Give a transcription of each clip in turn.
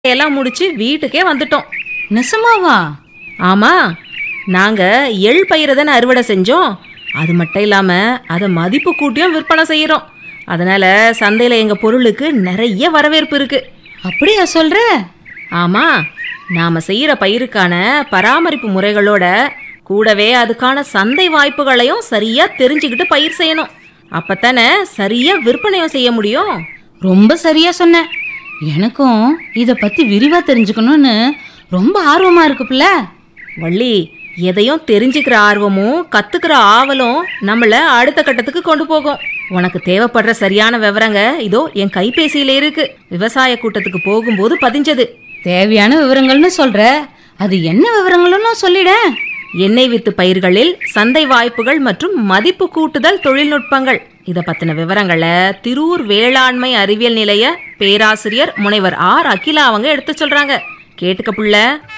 எல்லாம் முடிச்சு வீட்டுக்கே வந்துட்டோம் நெசமாவா ஆமா நாங்க எள் பயிரை தானே அறுவடை செஞ்சோம் அது மட்டும் இல்லாம அதை மதிப்பு கூட்டியும் விற்பனை செய்யறோம் அதனால சந்தையில எங்க பொருளுக்கு நிறைய வரவேற்பு இருக்கு அப்படியா சொல்ற ஆமா நாம செய்யற பயிருக்கான பராமரிப்பு முறைகளோட கூடவே அதுக்கான சந்தை வாய்ப்புகளையும் சரியா தெரிஞ்சுக்கிட்டு பயிர் செய்யணும் அப்பத்தானே சரியா விற்பனையும் செய்ய முடியும் ரொம்ப சரியா சொன்ன எனக்கும் இத பத்தி விரிவா தெரிஞ்சுக்கணும்னு ரொம்ப ஆர்வமா இருக்கு பிள்ள வள்ளி எதையும் தெரிஞ்சுக்கிற ஆர்வமும் கத்துக்கிற ஆவலும் நம்மள அடுத்த கட்டத்துக்கு கொண்டு போகும் உனக்கு தேவைப்படுற சரியான விவரங்க இதோ என் கைபேசியில இருக்கு விவசாய கூட்டத்துக்கு போகும்போது பதிஞ்சது தேவையான விவரங்கள்னு சொல்ற அது என்ன விவரங்கள்னு சொல்லிட எண்ணெய் வித்து பயிர்களில் சந்தை வாய்ப்புகள் மற்றும் மதிப்பு கூட்டுதல் தொழில்நுட்பங்கள் இத பத்தின விவரங்களை திரூர் வேளாண்மை அறிவியல் நிலைய பேராசிரியர் முனைவர் ஆர் அகிலா அவங்க எடுத்து சொல்றாங்க கேட்டுக்க புள்ள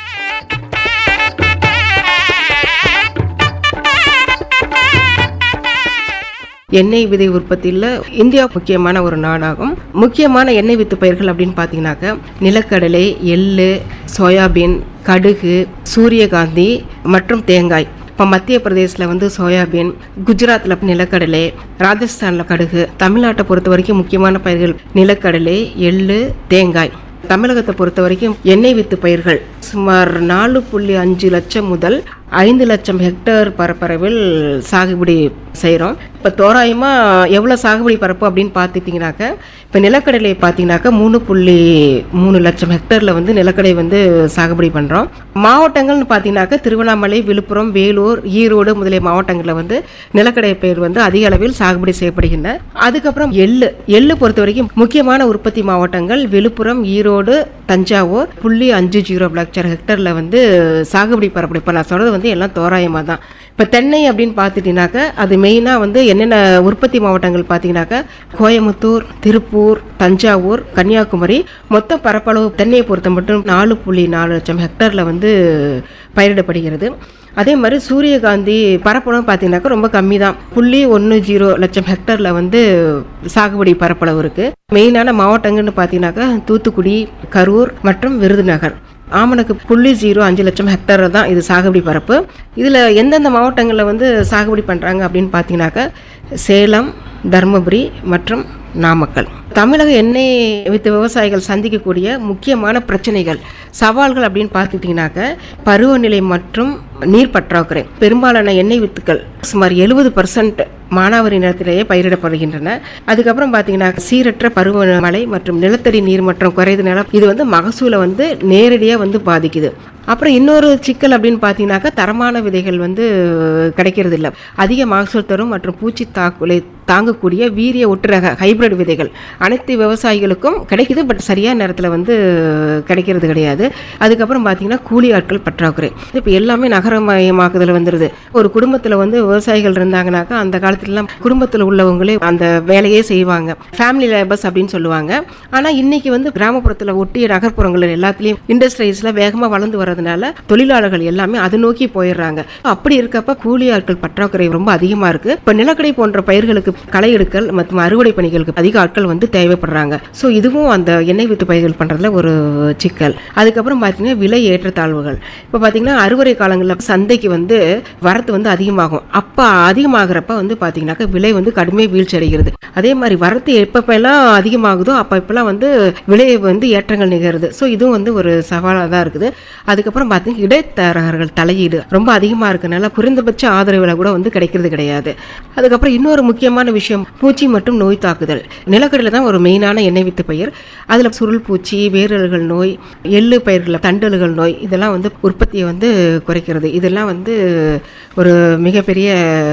எண்ணெய் விதை உற்பத்தியில் இந்தியா முக்கியமான ஒரு நாடாகும் முக்கியமான எண்ணெய் வித்து பயிர்கள் அப்படின்னு பார்த்தீங்கன்னாக்க நிலக்கடலை எள்ளு சோயாபீன் கடுகு சூரியகாந்தி மற்றும் தேங்காய் இப்போ மத்திய பிரதேசில் வந்து சோயாபீன் குஜராத்தில் நிலக்கடலை ராஜஸ்தானில் கடுகு தமிழ்நாட்டை பொறுத்த வரைக்கும் முக்கியமான பயிர்கள் நிலக்கடலை எள்ளு தேங்காய் தமிழகத்தை பொறுத்த வரைக்கும் எண்ணெய் வித்து பயிர்கள் சுமார் நாலு புள்ளி அஞ்சு லட்சம் முதல் ஐந்து லட்சம் ஹெக்டேர் பரப்பளவில் சாகுபடி செய்கிறோம் இப்போ தோராயமாக எவ்வளோ சாகுபடி பரப்பு அப்படின்னு பார்த்துட்டிங்கனாக்க இப்போ நிலக்கடலை பார்த்தீங்கன்னாக்கா மூணு புள்ளி மூணு லட்சம் ஹெக்டேரில் வந்து நிலக்கடலை வந்து சாகுபடி பண்ணுறோம் மாவட்டங்கள்னு பார்த்தீங்கன்னாக்கா திருவண்ணாமலை விழுப்புரம் வேலூர் ஈரோடு முதலிய மாவட்டங்களில் வந்து நிலக்கடலை பயிர் வந்து அதிக அளவில் சாகுபடி செய்யப்படுகின்றன அதுக்கப்புறம் எள்ளு எள்ளு பொறுத்த வரைக்கும் முக்கியமான உற்பத்தி மாவட்டங்கள் விழுப்புரம் ஈரோடு தஞ்சாவூர் புள்ளி அஞ்சு ஜீரோ லட்சம் ஹெக்டரில் வந்து சாகுபடி பரப்படும் இப்போ நான் சொல்கிறது வந்து எல்லாம் தோராயமாக தான் இப்போ தென்னை அப்படின்னு பார்த்துட்டீங்கன்னாக்க அது மெயினாக வந்து என்னென்ன உற்பத்தி மாவட்டங்கள் பார்த்தீங்கன்னாக்கா கோயம்புத்தூர் திருப்பூர் தஞ்சாவூர் கன்னியாகுமரி மொத்த பரப்பளவு தென்னையை பொறுத்த மட்டும் நாலு புள்ளி நாலு லட்சம் ஹெக்டரில் வந்து பயிரிடப்படுகிறது அதே மாதிரி சூரியகாந்தி பரப்பளவு பார்த்தீங்கன்னாக்கா ரொம்ப கம்மி தான் புள்ளி ஒன்று ஜீரோ லட்சம் ஹெக்டரில் வந்து சாகுபடி பரப்பளவு இருக்குது மெயினான மாவட்டங்கள்னு பார்த்தீங்கன்னாக்கா தூத்துக்குடி கரூர் மற்றும் விருதுநகர் ஆமணக்கு புள்ளி ஜீரோ அஞ்சு லட்சம் ஹெக்டர் தான் இது சாகுபடி பரப்பு இதில் எந்தெந்த மாவட்டங்களில் வந்து சாகுபடி பண்ணுறாங்க அப்படின்னு பார்த்தீங்கன்னாக்கா சேலம் தருமபுரி மற்றும் நாமக்கல் தமிழக எண்ணெய் வித்து விவசாயிகள் சந்திக்கக்கூடிய முக்கியமான பிரச்சனைகள் சவால்கள் அப்படின்னு பார்த்துக்கிட்டிங்கனாக்க பருவநிலை மற்றும் நீர் பற்றாக்குறை பெரும்பாலான எண்ணெய் வித்துக்கள் சுமார் எழுபது பர்சன்ட் மானாவாரி நிலத்திலேயே பயிரிடப்படுகின்றன அதுக்கப்புறம் பார்த்தீங்கன்னா சீரற்ற பருவமழை மற்றும் நிலத்தடி நீர் மற்றும் குறைதனால இது வந்து மகசூலை வந்து நேரடியாக வந்து பாதிக்குது அப்புறம் இன்னொரு சிக்கல் அப்படின்னு பார்த்தீங்கன்னாக்கா தரமான விதைகள் வந்து கிடைக்கிறது இல்லை அதிக மகசூல் தரும் மற்றும் பூச்சி தாக்குலை தாங்கக்கூடிய வீரிய ஒட்டுரக ஹைபிரிட் விதைகள் அனைத்து விவசாயிகளுக்கும் கிடைக்குது பட் சரியான நேரத்தில் வந்து கிடைக்கிறது கிடையாது அதுக்கப்புறம் பார்த்தீங்கன்னா கூலி ஆட்கள் பற்றாக்குறை இப்போ எல்லாமே நகரமயமாக்குதல் வந்துடுது ஒரு குடும்பத்தில் வந்து விவசாயிகள் இருந்தாங்கனாக்கா அந்த காலத்துலலாம் குடும்பத்தில் உள்ளவங்களே அந்த வேலையே செய்வாங்க ஃபேமிலி லேபர்ஸ் அப்படின்னு சொல்லுவாங்க ஆனால் இன்னைக்கு வந்து கிராமப்புறத்தில் ஒட்டிய நகர்ப்புறங்கள் எல்லாத்துலேயும் இண்டஸ்ட்ரீஸில் வேகமாக வளர்ந்து வர்றதுனால தொழிலாளர்கள் எல்லாமே அதை நோக்கி போயிடுறாங்க அப்படி இருக்கப்ப கூலி ஆட்கள் பற்றாக்குறை ரொம்ப அதிகமாக இருக்கு இப்போ நிலக்கடை போன்ற பயிர்களுக்கு களை எடுக்கல் மற்றும் அறுவடை பணிகளுக்கு அதிக ஆட்கள் வந்து தேவைப்படுறாங்க ஸோ இதுவும் அந்த எண்ணெய் வித்து பயிர்கள் பண்ணுறதுல ஒரு சிக்கல் அதுக்கப்புறம் பார்த்தீங்கன்னா விலை ஏற்றத்தாழ்வுகள் இப்போ பார்த்தீங்கன்னா அறுவடை காலங்களில் சந்தைக்கு வந்து வரத்து வந்து அதிகமாகும் அப்போ அதிகமாகிறப்ப வந்து பார்த்தீங்கன்னாக்கா விலை வந்து கடுமையாக வீழ்ச்சி அடைகிறது அதே மாதிரி வரத்து எப்பப்பெல்லாம் அதிகமாகுதோ அப்போ இப்பெல்லாம் வந்து விலை வந்து ஏற்றங்கள் நிகழுது ஸோ இதுவும் வந்து ஒரு சவாலாக தான் இருக்குது அதுக்கப்புறம் பார்த்தீங்கன்னா இடைத்தரகர்கள் தலையீடு ரொம்ப அதிகமாக இருக்கனால குறைந்தபட்ச ஆதரவு விலை கூட வந்து கிடைக்கிறது கிடையாது அதுக்கப்புறம் இன்னொரு முக்கியமான விஷயம் பூச்சி மற்றும் நோய் தாக்குதல் நிலக்கடலை தான் ஒரு மெயினான எண்ணெய் வித்து பயிர் அதில் சுருள் பூச்சி வேரல்கள் நோய் எள்ளு பயிர்கள் தண்டல்கள் நோய் இதெல்லாம் வந்து உற்பத்தியை வந்து குறைக்கிறது இதெல்லாம் வந்து ஒரு மிகப்பெரிய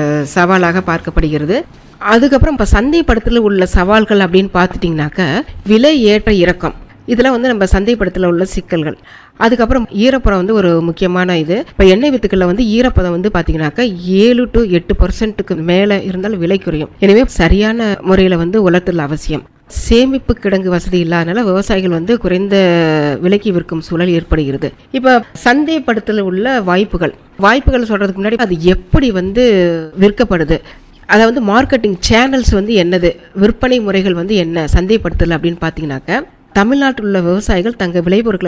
சவாலாக பார்க்கப்படுகிறது அதுக்கப்புறம் இப்போ சந்தைப்படுத்தல உள்ள சவால்கள் அப்படின்னு பார்த்துட்டிங்கனாக்க விலை ஏற்ற இறக்கம் இதெல்லாம் வந்து நம்ம சந்தைப்படுத்தல உள்ள சிக்கல்கள் அதுக்கப்புறம் ஈரப்பதம் வந்து ஒரு முக்கியமான இது இப்போ எண்ணெய் வித்துக்களில் வந்து ஈரப்பதம் வந்து பார்த்தீங்கன்னாக்கா ஏழு டு எட்டு பர்சன்ட்டுக்கு மேலே இருந்தால் விலை குறையும் எனவே சரியான முறையில் வந்து உலர்த்தல் அவசியம் சேமிப்பு கிடங்கு வசதி இல்லாதனால விவசாயிகள் வந்து குறைந்த விலைக்கு விற்கும் சூழல் ஏற்படுகிறது இப்போ சந்தைப்படுத்தல உள்ள வாய்ப்புகள் வாய்ப்புகள் சொல்றதுக்கு முன்னாடி அது எப்படி வந்து விற்கப்படுது அதாவது மார்க்கெட்டிங் சேனல்ஸ் வந்து என்னது விற்பனை முறைகள் வந்து என்ன சந்தைப்படுத்தல் அப்படின்னு பார்த்தீங்கன்னாக்க தமிழ்நாட்டில் உள்ள விவசாயிகள் தங்கள் விளைபொருட்களை